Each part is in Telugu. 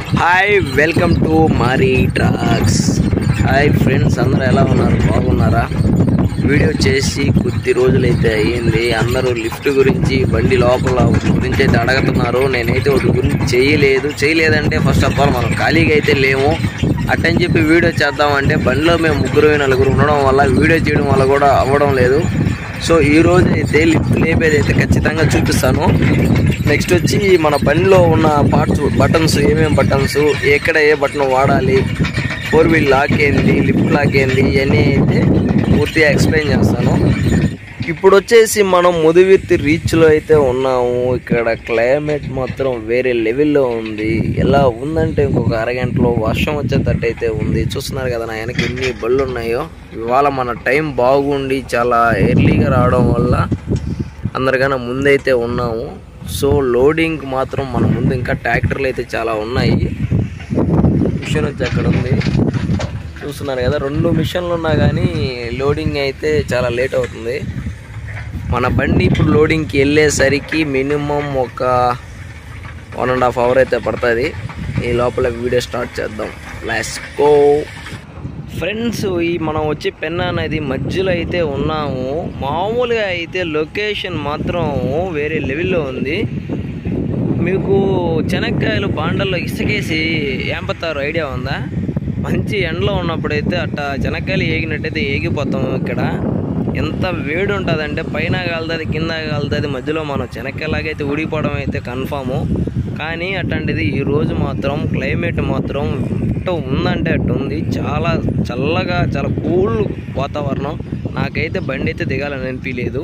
hi welcome to Mari tracks hi friends అందరూ ఎలా ఉన్నారు బాగున్నారా వీడియో చేసి కొద్ది రోజులైతే అయ్యింది అందరూ లిఫ్ట్ గురించి బండి లోపల గురించి అయితే అడుగుతున్నారు నేనైతే ఒకటి గురించి చేయలేదు చేయలేదంటే ఫస్ట్ ఆఫ్ ఆల్ మనం ఖాళీగా అయితే లేము అట్టని చెప్పి వీడియో చేద్దామంటే బండిలో మేము ముగ్గురు నలుగురు ఉండడం వల్ల వీడియో చేయడం వల్ల కూడా అవ్వడం లేదు సో ఈ రోజు అయితే లిఫ్ట్ లేపేది అయితే ఖచ్చితంగా చూపిస్తాను నెక్స్ట్ వచ్చి మన బండిలో ఉన్న పార్ట్స్ బటన్స్ ఏమేమి బటన్స్ ఎక్కడ ఏ బటన్ వాడాలి ఫోర్ వీల్ లాక్ ఏంది లిఫ్ట్ లాక్ ఏంది ఇవన్నీ అయితే పూర్తిగా ఎక్స్ప్లెయిన్ చేస్తాను ఇప్పుడు వచ్చేసి మనం ముదివిర్తి రీచ్లో అయితే ఉన్నాము ఇక్కడ క్లైమేట్ మాత్రం వేరే లెవెల్లో ఉంది ఎలా ఉందంటే ఇంకొక అరగంటలో వర్షం వచ్చేటట్టు అయితే ఉంది చూస్తున్నారు కదా నా వెనక ఎన్ని బళ్ళు ఉన్నాయో ఇవాళ మన టైం బాగుండి చాలా ఎర్లీగా రావడం వల్ల అందరికన్నా ముందైతే ఉన్నాము సో లోడింగ్ మాత్రం మన ముందు ఇంకా ట్రాక్టర్లు అయితే చాలా ఉన్నాయి మిషన్ వచ్చి అక్కడ ఉంది చూస్తున్నారు కదా రెండు మిషన్లు ఉన్నా కానీ లోడింగ్ అయితే చాలా లేట్ అవుతుంది మన బండి ఇప్పుడు లోడింగ్కి వెళ్ళేసరికి మినిమం ఒక వన్ అండ్ హాఫ్ అవర్ అయితే పడుతుంది ఈ లోపల వీడియో స్టార్ట్ చేద్దాం లాస్ గో ఫ్రెండ్స్ ఈ మనం వచ్చి పెన్నా నది మధ్యలో అయితే ఉన్నాము మామూలుగా అయితే లొకేషన్ మాత్రం వేరే లెవెల్లో ఉంది మీకు చెనక్కాయలు బాండల్లో ఇసుకేసి ఏంపతారు ఐడియా ఉందా మంచి ఎండలో ఉన్నప్పుడైతే అట్ట చెనక్కాయలు ఏగినట్టయితే ఏగిపోతాం ఇక్కడ ఎంత వేడి ఉంటుందంటే పైన కాలుతుంది కింద కాలుతుంది మధ్యలో మనం చెనక్కాయలాగైతే ఉడిపోవడం అయితే కన్ఫాము కానీ అట్లాంటిది ఈరోజు మాత్రం క్లైమేట్ మాత్రం అట్టు ఉందంటే అట్టు ఉంది చాలా చల్లగా చాలా కూల్ వాతావరణం నాకైతే బండి అయితే దిగాలని అనిపించలేదు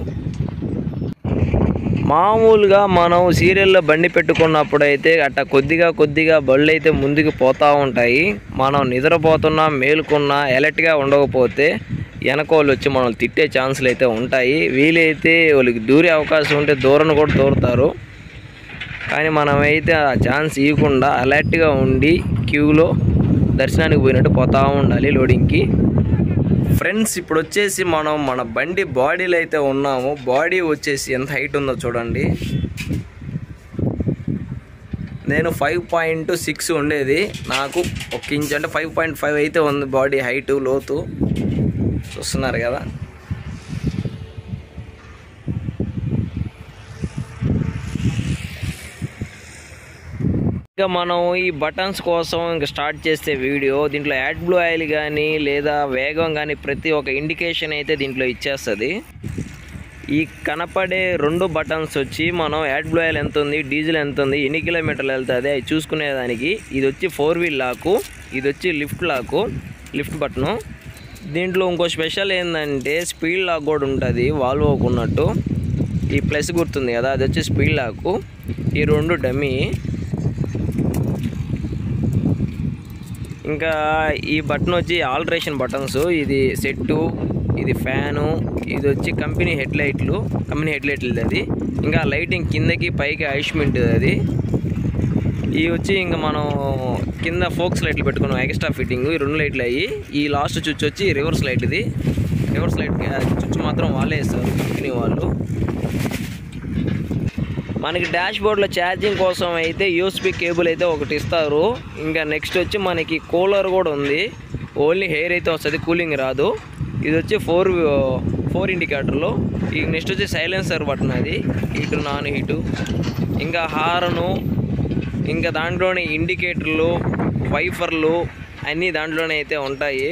మామూలుగా మనం సీరియల్లో బండి పెట్టుకున్నప్పుడు అయితే అట్ట కొద్దిగా కొద్దిగా బళ్ళు అయితే ముందుకు పోతూ ఉంటాయి మనం నిద్రపోతున్నా మేలుకున్నా ఎలర్ట్గా ఉండకపోతే వెనకోళ్ళు వచ్చి మనం తిట్టే ఛాన్సులు అయితే ఉంటాయి వీలైతే వాళ్ళకి దూరే అవకాశం ఉంటే దూరం కూడా దూరుతారు కానీ మనమైతే ఆ ఛాన్స్ ఇవ్వకుండా అలర్ట్గా ఉండి క్యూలో దర్శనానికి పోయినట్టు పోతూ ఉండాలి లోడింగ్కి ఫ్రెండ్స్ ఇప్పుడు వచ్చేసి మనం మన బండి బాడీలో అయితే ఉన్నాము బాడీ వచ్చేసి ఎంత హైట్ ఉందో చూడండి నేను ఫైవ్ పాయింట్ సిక్స్ ఉండేది నాకు ఒక ఇంచ్ అంటే ఫైవ్ పాయింట్ ఫైవ్ అయితే ఉంది బాడీ హైట్ లోతు చూస్తున్నారు కదా ఇంకా మనం ఈ బటన్స్ కోసం ఇంకా స్టార్ట్ చేస్తే వీడియో దీంట్లో యాడ్ బ్లూ ఆయిల్ కానీ లేదా వేగం కానీ ప్రతి ఒక్క ఇండికేషన్ అయితే దీంట్లో ఇచ్చేస్తుంది ఈ కనపడే రెండు బటన్స్ వచ్చి మనం యాడ్ బ్లూ ఆయిల్ ఎంత ఉంది డీజిల్ ఎంత ఉంది ఎన్ని కిలోమీటర్లు వెళ్తుంది అవి చూసుకునేదానికి ఇది వచ్చి ఫోర్ వీల్ లాకు ఇది వచ్చి లిఫ్ట్ లాకు లిఫ్ట్ బటను దీంట్లో ఇంకో స్పెషల్ ఏంటంటే స్పీడ్ లాక్ కూడా ఉంటుంది వాల్వ్ ఉన్నట్టు ఈ ప్లస్ గుర్తుంది కదా అది వచ్చి స్పీడ్ లాకు ఈ రెండు డమ్మీ ఇంకా ఈ బటన్ వచ్చి ఆల్టరేషన్ బటన్స్ ఇది సెట్టు ఇది ఫ్యాను ఇది వచ్చి కంపెనీ హెడ్ లైట్లు కంపెనీ హెడ్ లైట్లు అది ఇంకా లైటింగ్ కిందకి పైకి ఐష్మెంట్ అది ఇవి వచ్చి ఇంకా మనం కింద ఫోక్స్ లైట్లు పెట్టుకున్నాం ఎక్స్ట్రా ఫిట్టింగ్ ఈ రెండు లైట్లు అయ్యి ఈ లాస్ట్ చుచ్చు వచ్చి రివర్స్ లైట్ ఇది రివర్స్ లైట్ చుచ్చు మాత్రం వాళ్ళే ఇస్తారు కంపెనీ వాళ్ళు మనకి డాష్ బోర్డ్లో ఛార్జింగ్ కోసం అయితే యూఎస్బి కేబుల్ అయితే ఒకటి ఇస్తారు ఇంకా నెక్స్ట్ వచ్చి మనకి కూలర్ కూడా ఉంది ఓన్లీ హెయిర్ అయితే వస్తుంది కూలింగ్ రాదు ఇది వచ్చి ఫోర్ ఫోర్ ఇండికేటర్లు ఈ నెక్స్ట్ వచ్చి సైలెన్సర్ బటన్ అది హీటు నాన్ హీటు ఇంకా హారను ఇంకా దాంట్లోనే ఇండికేటర్లు వైఫర్లు అన్నీ దాంట్లోనే అయితే ఉంటాయి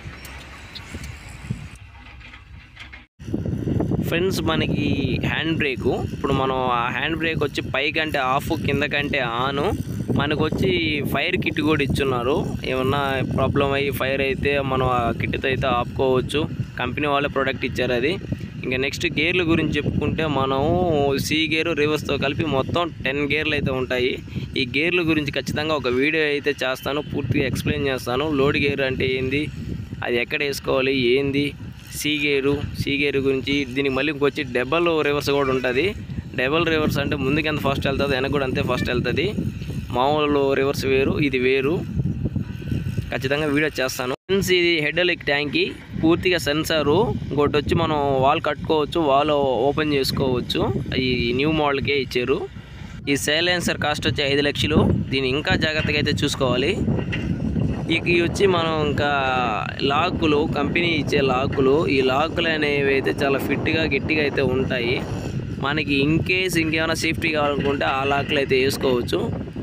ఫ్రెండ్స్ మనకి హ్యాండ్ బ్రేకు ఇప్పుడు మనం ఆ హ్యాండ్ బ్రేక్ వచ్చి పైకంటే ఆఫ్ కిందకంటే ఆను మనకు వచ్చి ఫైర్ కిట్ కూడా ఇచ్చున్నారు ఏమన్నా ప్రాబ్లం అయ్యి ఫైర్ అయితే మనం ఆ కిట్తో అయితే ఆపుకోవచ్చు కంపెనీ వాళ్ళే ప్రోడక్ట్ ఇచ్చారు అది ఇంకా నెక్స్ట్ గేర్ల గురించి చెప్పుకుంటే మనం సి గేరు రివర్స్తో కలిపి మొత్తం టెన్ గేర్లు అయితే ఉంటాయి ఈ గేర్ల గురించి ఖచ్చితంగా ఒక వీడియో అయితే చేస్తాను పూర్తిగా ఎక్స్ప్లెయిన్ చేస్తాను లోడ్ గేర్ అంటే ఏంది అది ఎక్కడ వేసుకోవాలి ఏంది సీ గేరు సీ గేరు గురించి దీనికి మళ్ళీ ఇంకొచ్చి డబల్ రివర్స్ కూడా ఉంటుంది డబల్ రివర్స్ అంటే ముందుకు ఎంత ఫస్ట్ వెళ్తుంది వెనక కూడా అంతే ఫస్ట్ వెళ్తుంది మామూలు రివర్స్ వేరు ఇది వేరు ఖచ్చితంగా వీడియో చేస్తాను ఫ్రెండ్స్ ఇది హెడ్ఎలిక్ ట్యాంకి పూర్తిగా సెన్సారు ఇంకోటి వచ్చి మనం వాల్ కట్టుకోవచ్చు వాల్ ఓపెన్ చేసుకోవచ్చు ఈ న్యూ మోడల్కే ఇచ్చారు ఈ సైలెన్సర్ కాస్ట్ వచ్చి ఐదు లక్షలు దీన్ని ఇంకా జాగ్రత్తగా అయితే చూసుకోవాలి ఇక ఇవి వచ్చి మనం ఇంకా లాకులు కంపెనీ ఇచ్చే లాకులు ఈ లాకులు అనేవి అయితే చాలా ఫిట్గా గట్టిగా అయితే ఉంటాయి మనకి ఇన్ కేస్ ఇంకేమైనా సేఫ్టీ కావాలనుకుంటే ఆ లాకులు అయితే వేసుకోవచ్చు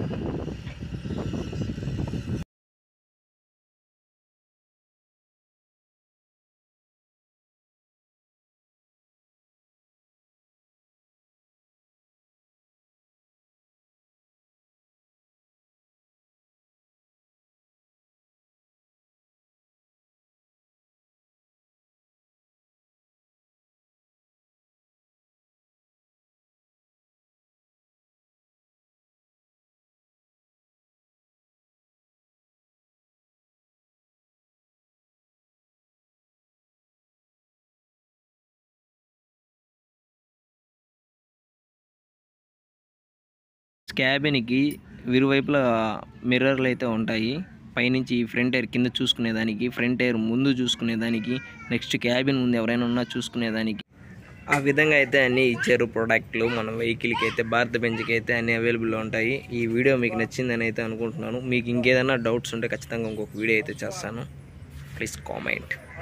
క్యాబిన్కి ఇరువైపులా మిర్రర్లు అయితే ఉంటాయి పైనుంచి ఫ్రంట్ ఎయిర్ కింద చూసుకునేదానికి ఫ్రంట్ ఎయిర్ ముందు చూసుకునేదానికి నెక్స్ట్ క్యాబిన్ ముందు ఎవరైనా ఉన్నా చూసుకునేదానికి ఆ విధంగా అయితే అన్నీ ఇచ్చారు ప్రోడక్ట్లు మన వెహికల్కి అయితే భారత బెంజ్కి అయితే అన్నీ అవైలబుల్లో ఉంటాయి ఈ వీడియో మీకు నచ్చిందని అయితే అనుకుంటున్నాను మీకు ఇంకేదైనా డౌట్స్ ఉంటే ఖచ్చితంగా ఇంకొక వీడియో అయితే చేస్తాను ప్లీజ్ కామెంట్